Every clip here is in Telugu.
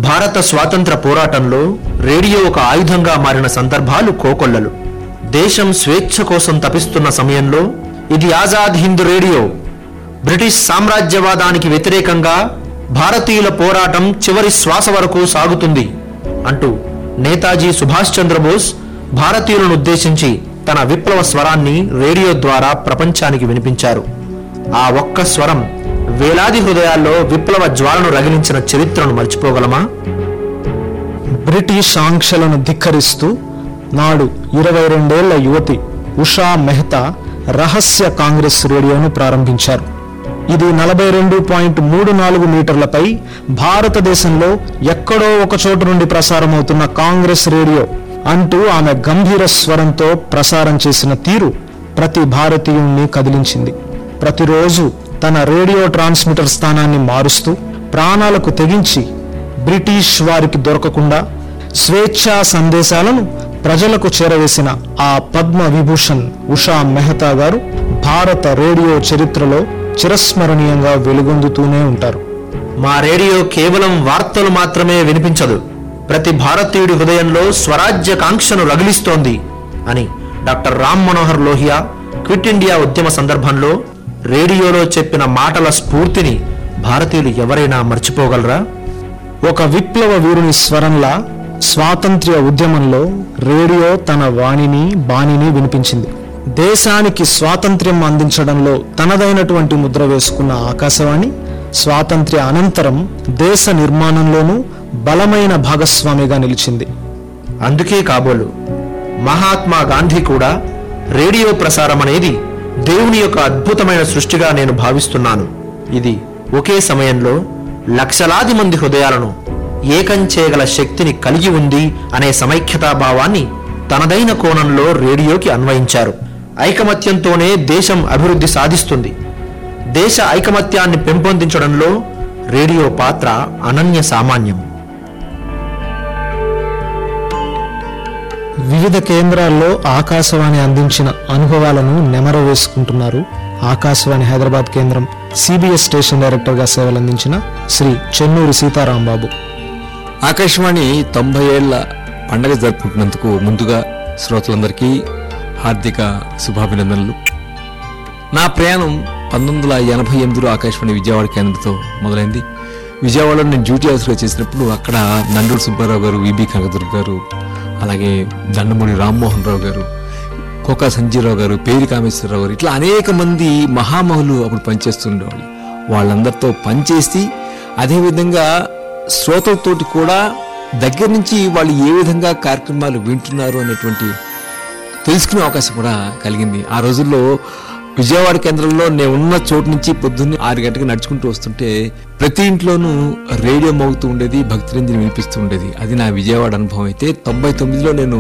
భారత స్వాతంత్ర పోరాటంలో రేడియో ఒక ఆయుధంగా మారిన సందర్భాలు కోకొల్లలు దేశం స్వేచ్ఛ కోసం తపిస్తున్న సమయంలో ఇది ఆజాద్ హింద్ రేడియో బ్రిటిష్ సామ్రాజ్యవాదానికి వ్యతిరేకంగా భారతీయుల పోరాటం చివరి శ్వాస వరకు సాగుతుంది అంటూ నేతాజీ సుభాష్ చంద్రబోస్ భారతీయులను ఉద్దేశించి తన విప్లవ స్వరాన్ని రేడియో ద్వారా ప్రపంచానికి వినిపించారు ఆ ఒక్క స్వరం వేలాది హృదయాల్లో విప్లవ జ్వాలను రగిలించిన చరిత్రను మర్చిపోగలమా బ్రిటిష్ ఆంక్షలను ధిక్కరిస్తూ నాడు ఇరవై రెండేళ్ల యువతి ఉషా మెహతా రహస్య కాంగ్రెస్ రేడియోను ప్రారంభించారు ఇది నలభై రెండు పాయింట్ మూడు నాలుగు మీటర్లపై భారతదేశంలో ఎక్కడో ఒక చోటు నుండి ప్రసారమవుతున్న కాంగ్రెస్ రేడియో అంటూ ఆమె గంభీర స్వరంతో ప్రసారం చేసిన తీరు ప్రతి భారతీయుణ్ణి కదిలించింది ప్రతిరోజు తన రేడియో ట్రాన్స్మిటర్ స్థానాన్ని మారుస్తూ ప్రాణాలకు తెగించి బ్రిటిష్ వారికి దొరకకుండా స్వేచ్ఛా సందేశాలను ప్రజలకు చేరవేసిన ఆ పద్మ విభూషణ్ ఉషా మెహతా గారు భారత రేడియో చరిత్రలో చిరస్మరణీయంగా వెలుగొందుతూనే ఉంటారు మా రేడియో కేవలం వార్తలు మాత్రమే వినిపించదు ప్రతి భారతీయుడి హృదయంలో స్వరాజ్య కాంక్షను రగిలిస్తోంది అని doctor Ram Manohar Lohia quit India ఉద్యమ సందర్భంలో రేడియోలో చెప్పిన మాటల స్ఫూర్తిని భారతీయులు ఎవరైనా మర్చిపోగలరా ఒక విప్లవ వీరుని స్వరంలా స్వాతంత్ర్య ఉద్యమంలో రేడియో తన వాణిని బాణిని వినిపించింది దేశానికి స్వాతంత్ర్యం అందించడంలో తనదైనటువంటి ముద్ర వేసుకున్న ఆకాశవాణి స్వాతంత్ర్య అనంతరం దేశ నిర్మాణంలోనూ బలమైన భాగస్వామిగా నిలిచింది అందుకే కాబోలు మహాత్మా గాంధీ కూడా రేడియో ప్రసారం అనేది దేవుని యొక్క అద్భుతమైన సృష్టిగా నేను భావిస్తున్నాను ఇది ఒకే సమయంలో లక్షలాది మంది హృదయాలను ఏకం చేయగల శక్తిని కలిగి ఉంది అనే సమైక్యతా భావాన్ని తనదైన కోణంలో రేడియోకి అన్వయించారు ఐకమత్యంతోనే దేశం అభివృద్ధి సాధిస్తుంది దేశ ఐకమత్యాన్ని పెంపొందించడంలో రేడియో పాత్ర అనన్య సామాన్యం వివిధ కేంద్రాల్లో ఆకాశవాణి అందించిన అనుభవాలను నెమర వేసుకుంటున్నారు ఆకాశవాణి హైదరాబాద్ కేంద్రం సిబిఎస్ స్టేషన్ డైరెక్టర్గా సేవలందించిన శ్రీ చెన్నూరి సీతారాంబాబు ఆకాశవాణి తొంభై ఏళ్ల పండగ జరుపుకుంటున్నందుకు ముందుగా శ్రోతలందరికీ హార్దిక శుభాభినందనలు నా ప్రయాణం పంతొమ్మిది వందల ఎనభై ఎనిమిదిలో ఆకాశవాణి విజయవాడ కేంద్రంతో మొదలైంది విజయవాడలో నేను డ్యూటీ ఆఫీసర్గా చేసినప్పుడు అక్కడ నండూరు సుబ్బారావు గారు విబి కనకదుర్గ గారు అలాగే దండమూడి రామ్మోహన్ రావు గారు కోకా సంజీవరావు గారు పేరి కామేశ్వరరావు గారు ఇట్లా అనేక మంది మహామహులు అప్పుడు పనిచేస్తుండేవాళ్ళు వాళ్ళందరితో పనిచేసి అదేవిధంగా శ్రోతలతోటి కూడా దగ్గర నుంచి వాళ్ళు ఏ విధంగా కార్యక్రమాలు వింటున్నారు అనేటువంటి తెలుసుకునే అవకాశం కూడా కలిగింది ఆ రోజుల్లో విజయవాడ కేంద్రంలో నేను ఉన్న చోటు నుంచి పొద్దున్నే ఆరు గంటలకు నడుచుకుంటూ వస్తుంటే ప్రతి ఇంట్లోనూ రేడియో మోగుతూ ఉండేది భక్తిరంజని వినిపిస్తూ ఉండేది అది నా విజయవాడ అనుభవం అయితే తొంభై తొమ్మిదిలో నేను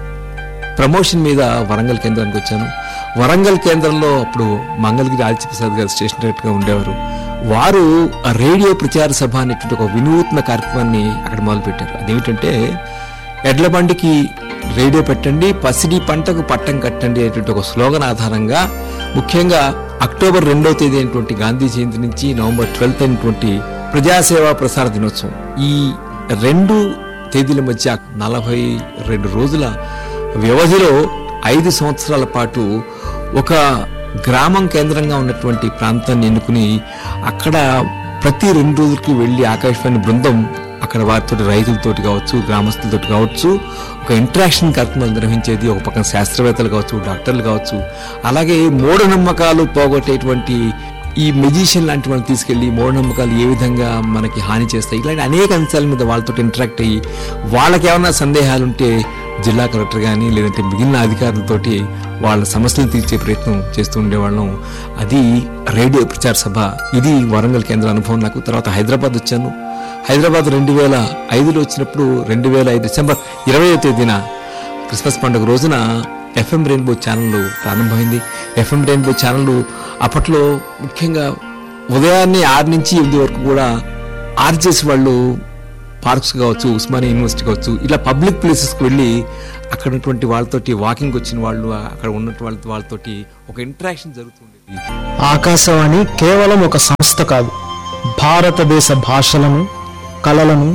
ప్రమోషన్ మీద వరంగల్ కేంద్రానికి వచ్చాను వరంగల్ కేంద్రంలో అప్పుడు మంగళగిరి ఆదిత్యప్రసాద్ గారు స్టేషన్ డైరెక్టర్గా ఉండేవారు వారు ఆ రేడియో ప్రచార సభ అనేటువంటి ఒక వినూత్న కార్యక్రమాన్ని అక్కడ మొదలుపెట్టారు అదేమిటంటే ఎడ్ల బండికి రేడియో పెట్టండి పసిడి పంటకు పట్టం కట్టండి అనేటువంటి ఒక స్లోగన్ ఆధారంగా ముఖ్యంగా అక్టోబర్ రెండవ తేదీ అయినటువంటి గాంధీ జయంతి నుంచి నవంబర్ ట్వెల్త్ అయినటువంటి ప్రజాసేవా ప్రసార దినోత్సవం ఈ రెండు తేదీల మధ్య నలభై రెండు రోజుల వ్యవధిలో ఐదు సంవత్సరాల పాటు ఒక గ్రామం కేంద్రంగా ఉన్నటువంటి ప్రాంతాన్ని ఎన్నుకుని అక్కడ ప్రతి రెండు రోజులకి వెళ్ళి ఆకాశవాణి బృందం అక్కడ వారితో రైతులతోటి కావచ్చు గ్రామస్తులతోటి కావచ్చు ఒక ఇంటరాక్షన్ కార్యక్రమాలు నిర్వహించేది ఒక పక్కన శాస్త్రవేత్తలు కావచ్చు డాక్టర్లు కావచ్చు అలాగే మూఢనమ్మకాలు పోగొట్టేటువంటి ఈ మెజిషియన్ లాంటి వాళ్ళని తీసుకెళ్లి మూఢనమ్మకాలు ఏ విధంగా మనకి హాని చేస్తాయి ఇలాంటి అనేక అంశాల మీద వాళ్ళతో ఇంటరాక్ట్ అయ్యి వాళ్ళకి ఏమైనా సందేహాలు ఉంటే జిల్లా కలెక్టర్ కానీ లేదంటే మిగిలిన అధికారులతోటి వాళ్ళ సమస్యలు తీర్చే ప్రయత్నం చేస్తూ ఉండేవాళ్ళం అది రేడియో ప్రచార సభ ఇది వరంగల్ కేంద్ర అనుభవం నాకు తర్వాత హైదరాబాద్ వచ్చాను హైదరాబాద్ రెండు వేల ఐదులో వచ్చినప్పుడు రెండు వేల ఐదు డిసెంబర్ ఇరవై తేదీన క్రిస్మస్ పండుగ రోజున ఎఫ్ఎం రెయిన్బో ఛానల్ ప్రారంభమైంది ఎఫ్ఎం రెయిన్బో ఛానల్ అప్పట్లో ముఖ్యంగా ఉదయాన్నే ఆరు నుంచి ఎనిమిది వరకు కూడా ఆర్జెస్ వాళ్ళు పార్క్స్ కావచ్చు ఉస్మానియా యూనివర్సిటీ కావచ్చు ఇలా పబ్లిక్ ప్లేసెస్కి వెళ్ళి అక్కడ ఉన్నటువంటి వాళ్ళతోటి వాకింగ్ వచ్చిన వాళ్ళు అక్కడ ఉన్నటువంటి వాళ్ళ వాళ్ళతోటి ఒక ఇంటరాక్షన్ జరుగుతుండేది ఆకాశవాణి కేవలం ఒక సంస్థ కాదు భారతదేశ భాషలను కళలను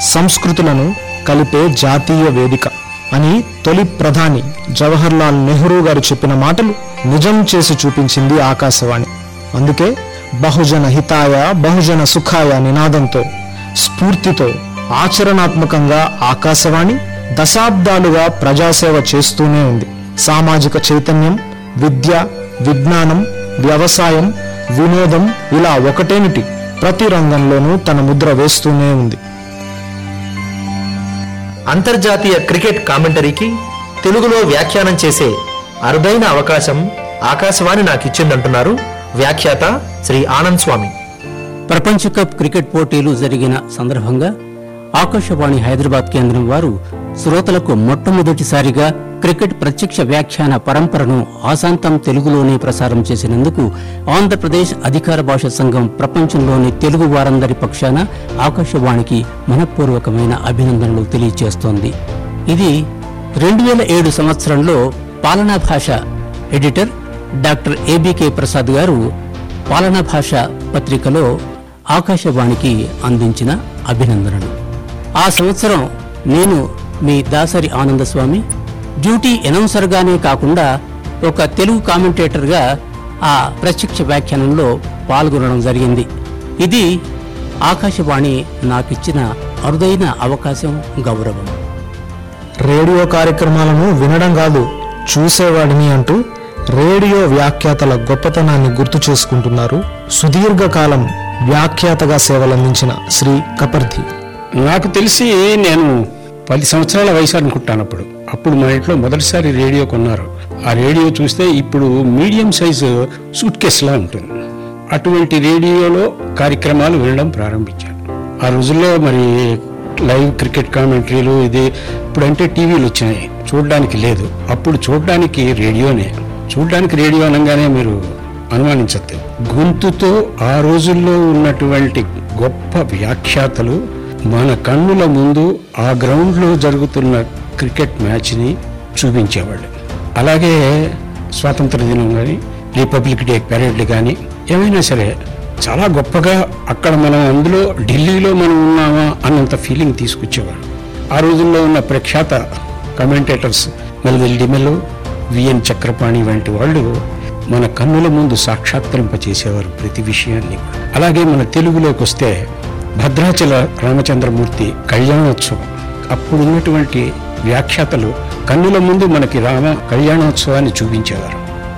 సంస్కృతులను కలిపే జాతీయ వేదిక అని తొలి ప్రధాని జవహర్లాల్ నెహ్రూ గారు చెప్పిన మాటలు నిజం చేసి చూపించింది ఆకాశవాణి అందుకే బహుజన హితాయ బహుజన సుఖాయ నినాదంతో స్ఫూర్తితో ఆచరణాత్మకంగా ఆకాశవాణి దశాబ్దాలుగా ప్రజాసేవ చేస్తూనే ఉంది సామాజిక చైతన్యం విద్య విజ్ఞానం వ్యవసాయం వినోదం ఇలా ఒకటేమిటి ప్రతి రంగంలోనూ తన ముద్ర వేస్తూనే ఉంది అంతర్జాతీయ క్రికెట్ కామెంటరీకి తెలుగులో వ్యాఖ్యానం చేసే అరుదైన అవకాశం ఆకాశవాణి నాకిచ్చిందంటున్నారు వ్యాఖ్యాత శ్రీ ఆనంద్ స్వామి ప్రపంచ కప్ క్రికెట్ పోటీలు జరిగిన సందర్భంగా ఆకాశవాణి హైదరాబాద్ కేంద్రం వారు శ్రోతలకు మొట్టమొదటిసారిగా క్రికెట్ ప్రత్యక్ష వ్యాఖ్యాన పరంపరను ఆశాంతం తెలుగులోనే ప్రసారం చేసినందుకు ఆంధ్రప్రదేశ్ అధికార భాష సంఘం ప్రపంచంలోని తెలుగు వారందరి పక్షాన ఆకాశవాణికి మనపూర్వకమైన అభినందనలు తెలియజేస్తోంది ఇది రెండు వేల ఏడు సంవత్సరంలో పాలనా భాష ఎడిటర్ డాక్టర్ ఏబికే ప్రసాద్ గారు పాలనా భాష పత్రికలో ఆకాశవాణికి అందించిన అభినందనలు ఆ సంవత్సరం నేను మీ దాసరి ఆనందస్వామి డ్యూటీ అనౌన్సర్గానే కాకుండా ఒక తెలుగు కామెంటేటర్గా ఆ ప్రత్యక్ష వ్యాఖ్యానంలో పాల్గొనడం జరిగింది ఇది ఆకాశవాణి నాకిచ్చిన అరుదైన అవకాశం గౌరవం రేడియో కార్యక్రమాలను వినడం కాదు చూసేవాడిని అంటూ రేడియో వ్యాఖ్యాతల గొప్పతనాన్ని గుర్తు చేసుకుంటున్నారు సుదీర్ఘకాలం వ్యాఖ్యాతగా సేవలందించిన శ్రీ కపర్ధి నాకు తెలిసి నేను పది సంవత్సరాల వయసు అనుకుంటాను అప్పుడు అప్పుడు మా ఇంట్లో మొదటిసారి రేడియో కొన్నారు ఆ రేడియో చూస్తే ఇప్పుడు మీడియం సైజు సూట్ కేసులా ఉంటుంది అటువంటి రేడియోలో కార్యక్రమాలు వినడం ప్రారంభించాను ఆ రోజుల్లో మరి లైవ్ క్రికెట్ కామెంటరీలు ఇది ఇప్పుడంటే టీవీలు వచ్చినాయి చూడడానికి లేదు అప్పుడు చూడడానికి రేడియోనే చూడడానికి రేడియో అనగానే మీరు అనుమానించద్దు గొంతుతో ఆ రోజుల్లో ఉన్నటువంటి గొప్ప వ్యాఖ్యాతలు మన కన్నుల ముందు ఆ గ్రౌండ్లో జరుగుతున్న క్రికెట్ మ్యాచ్ని చూపించేవాళ్ళు అలాగే స్వాతంత్ర దినం కానీ రిపబ్లిక్ డే పెరేడ్లు కానీ ఏమైనా సరే చాలా గొప్పగా అక్కడ మనం అందులో ఢిల్లీలో మనం ఉన్నామా అన్నంత ఫీలింగ్ తీసుకొచ్చేవాడు ఆ రోజుల్లో ఉన్న ప్రఖ్యాత commentators Melville de Mello V N Chakrapani వంటి వాళ్ళు మన కన్నుల ముందు సాక్షాత్కరింపచేసేవారు ప్రతి విషయాన్ని అలాగే మన తెలుగులోకి వస్తే భద్రాచల రామచంద్రమూర్తి కళ్యాణోత్సవం అప్పుడు ఉన్నటువంటి వ్యాఖ్యాతలు కన్నుల ముందు మనకి రామ కళ్యాణోత్సవాన్ని చూపించేవారు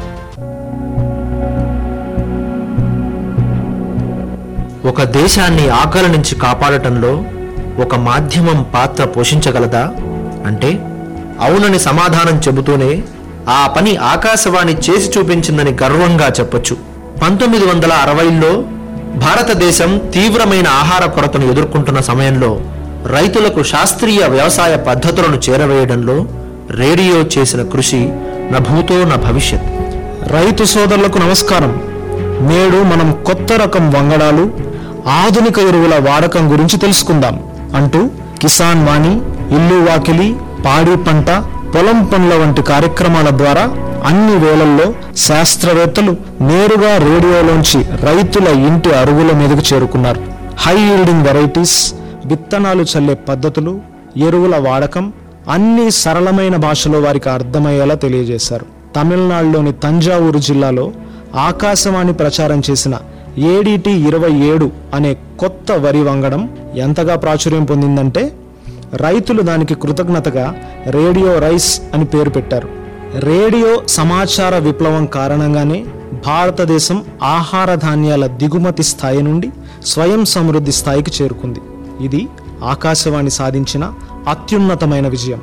ఒక దేశాన్ని ఆకలి నుంచి కాపాడటంలో ఒక మాధ్యమం పాత్ర పోషించగలదా అంటే అవునని సమాధానం చెబుతూనే ఆ పని ఆకాశవాణి చేసి చూపించిందని గర్వంగా చెప్పొచ్చు పంతొమ్మిది వందల అరవైలో భారతదేశం తీవ్రమైన ఆహార కొరతను ఎదుర్కొంటున్న సమయంలో రైతులకు శాస్త్రీయ వ్యవసాయ పద్ధతులను చేరవేయడంలో రేడియో చేసిన కృషి నభూతో న భవిష్యత్ రైతు సోదరులకు నమస్కారం నేడు మనం కొత్త రకం వంగడాలు ఆధునిక ఎరువుల వాడకం గురించి తెలుసుకుందాం అంటూ కిసాన్ వాణి ఇల్లు వాకిలి పాడి పంట పొలం పనుల వంటి కార్యక్రమాల ద్వారా అన్ని వేళల్లో శాస్త్రవేత్తలు నేరుగా రేడియోలోంచి రైతుల ఇంటి అరుగుల మీదకు చేరుకున్నారు హై ఈల్డింగ్ వెరైటీస్ విత్తనాలు చల్లే పద్ధతులు ఎరువుల వాడకం అన్ని సరళమైన భాషలో వారికి అర్థమయ్యేలా తెలియజేశారు తమిళనాడులోని తంజావూరు జిల్లాలో ఆకాశవాణి ప్రచారం చేసిన ఏడిటి ఇరవై ఏడు అనే కొత్త వరి వంగడం ఎంతగా ప్రాచుర్యం పొందిందంటే రైతులు దానికి కృతజ్ఞతగా రేడియో రైస్ అని పేరు పెట్టారు రేడియో సమాచార విప్లవం కారణంగానే భారతదేశం ఆహార ధాన్యాల దిగుమతి స్థాయి నుండి స్వయం సమృద్ధి స్థాయికి చేరుకుంది ఇది ఆకాశవాణి సాధించిన అత్యున్నతమైన విజయం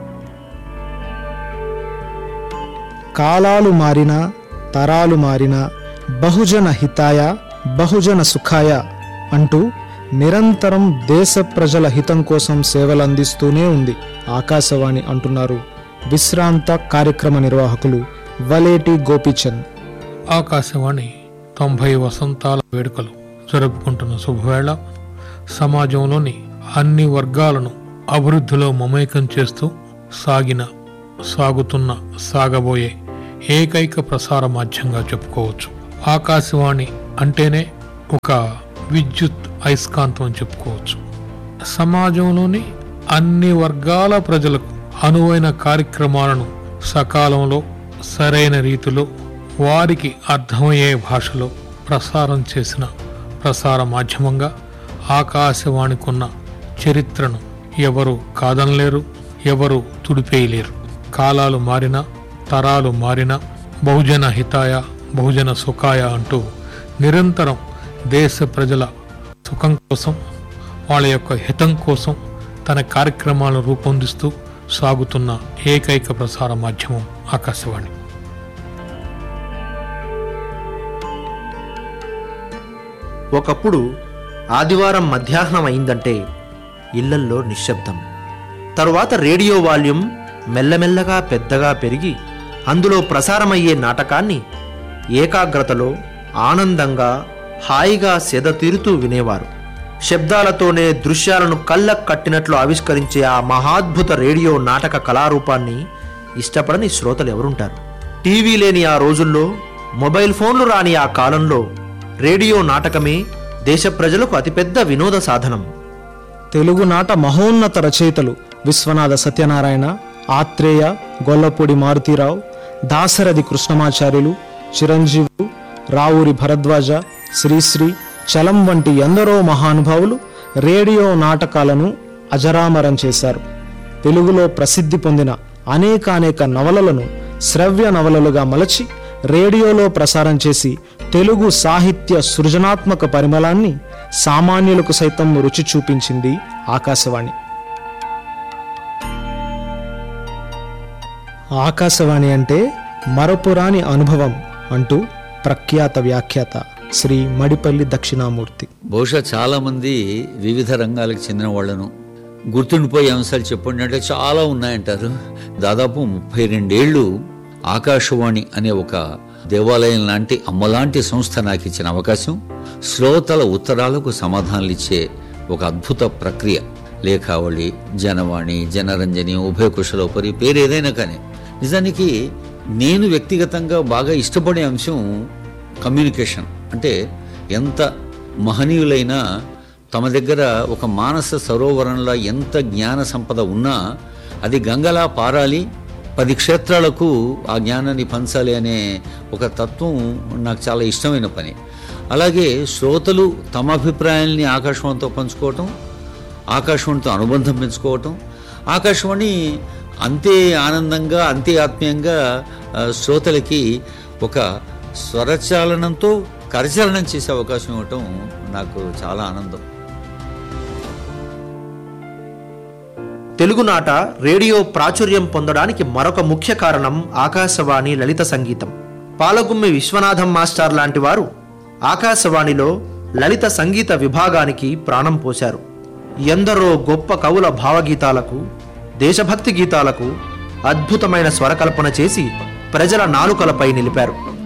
కాలాలు మారినా తరాలు మారినా బహుజన హితాయ బహుజన సుఖాయ అంటూ నిరంతరం దేశ ప్రజల హితం కోసం సేవలందిస్తూనే ఉంది ఆకాశవాణి అంటున్నారు విశ్రాంత కార్యక్రమ నిర్వాహకులు వలేటి గోపీచంద్ ఆకాశవాణి తొంభై వసంతాల వేడుకలు జరుపుకుంటున్న శుభవేళ సమాజంలోని అన్ని వర్గాలను అభివృద్ధిలో మమేకం చేస్తూ సాగిన సాగుతున్న సాగబోయే ఏకైక ప్రసార మాధ్యంగా చెప్పుకోవచ్చు ఆకాశవాణి అంటేనే ఒక విద్యుత్ అయస్కాంతం అని చెప్పుకోవచ్చు సమాజంలోని అన్ని వర్గాల ప్రజలకు అనువైన కార్యక్రమాలను సకాలంలో సరైన రీతిలో వారికి అర్థమయ్యే భాషలో ప్రసారం చేసిన ప్రసార మాధ్యమంగా ఆకాశవాణికున్న చరిత్రను ఎవరు కాదనలేరు ఎవరు తుడిపేయలేరు కాలాలు మారినా తరాలు మారినా బహుజన హితాయ బహుజన సుఖాయ అంటూ నిరంతరం దేశ ప్రజల సుఖం కోసం వాళ్ళ యొక్క హితం కోసం తన కార్యక్రమాలను రూపొందిస్తూ సాగుతున్న ఏకైక ప్రసార మాధ్యమం ఆకాశవాణి ఒకప్పుడు ఆదివారం మధ్యాహ్నం అయిందంటే ఇళ్లల్లో నిశ్శబ్దం తరువాత రేడియో వాల్యూమ్ మెల్లమెల్లగా పెద్దగా పెరిగి అందులో ప్రసారమయ్యే నాటకాన్ని ఏకాగ్రతలో ఆనందంగా హాయిగా సెదతీరుతూ వినేవారు శబ్దాలతోనే దృశ్యాలను కళ్ళకు కట్టినట్లు ఆవిష్కరించే ఆ మహాద్భుత రేడియో నాటక కళారూపాన్ని ఇష్టపడని శ్రోతలు ఎవరుంటారు టీవీ లేని ఆ రోజుల్లో మొబైల్ ఫోన్లు రాని ఆ కాలంలో రేడియో నాటకమే దేశ ప్రజలకు అతిపెద్ద వినోద సాధనం తెలుగునాట మహోన్నత రచయితలు విశ్వనాథ సత్యనారాయణ ఆత్రేయ గొల్లపూడి మారుతీరావు దాశరథి కృష్ణమాచార్యులు చిరంజీవులు రావూరి భరద్వాజ శ్రీశ్రీ చలం వంటి ఎందరో మహానుభావులు రేడియో నాటకాలను అజరామరం చేశారు తెలుగులో ప్రసిద్ధి పొందిన అనేకానేక నవలలను శ్రవ్య నవలలుగా మలచి రేడియోలో ప్రసారం చేసి తెలుగు సాహిత్య సృజనాత్మక పరిమళాన్ని సామాన్యులకు సైతం రుచి చూపించింది ఆకాశవాణి ఆకాశవాణి అంటే మరపురాని అనుభవం అంటూ ప్రఖ్యాత వ్యాఖ్యాత శ్రీ మడిపల్లి దక్షిణామూర్తి బహుశా చాలా మంది వివిధ రంగాలకు చెందిన వాళ్ళను గుర్తుండిపోయే అంశాలు చెప్పండి అంటే చాలా ఉన్నాయంటారు దాదాపు ముప్పై రెండేళ్లు ఆకాశవాణి అనే ఒక దేవాలయం లాంటి అమ్మలాంటి సంస్థ నాకు ఇచ్చిన అవకాశం శ్రోతల ఉత్తరాలకు సమాధానాలు ఇచ్చే ఒక అద్భుత ప్రక్రియ లేఖావళి జనవాణి జనరంజని ఉభయ కుశలోపరి పేరు ఏదైనా కానీ నిజానికి నేను వ్యక్తిగతంగా బాగా ఇష్టపడే అంశం కమ్యూనికేషన్ అంటే ఎంత మహనీయులైనా తమ దగ్గర ఒక మానస సరోవరంలో ఎంత జ్ఞాన సంపద ఉన్నా అది గంగలా పారాలి పది క్షేత్రాలకు ఆ జ్ఞానాన్ని పంచాలి అనే ఒక తత్వం నాకు చాలా ఇష్టమైన పని అలాగే శ్రోతలు తమ అభిప్రాయాల్ని ఆకాశవాణితో పంచుకోవటం ఆకాశవాణితో అనుబంధం పెంచుకోవటం ఆకాశవాణి అంతే ఆనందంగా అంతే ఆత్మీయంగా ఆ, శ్రోతలకి ఒక స్వరచాలనంతో కరచాలనం చేసే అవకాశం ఇవ్వటం నాకు చాలా ఆనందం తెలుగునాట రేడియో ప్రాచుర్యం పొందడానికి మరొక ముఖ్య కారణం ఆకాశవాణి లలిత సంగీతం పాలగుమ్మి విశ్వనాథం మాస్టర్ లాంటి వారు ఆకాశవాణిలో లలిత సంగీత విభాగానికి ప్రాణం పోశారు ఎందరో గొప్ప కవుల భావగీతాలకు దేశభక్తి గీతాలకు అద్భుతమైన స్వరకల్పన చేసి ప్రజల నాలుకలపై నిలిపారు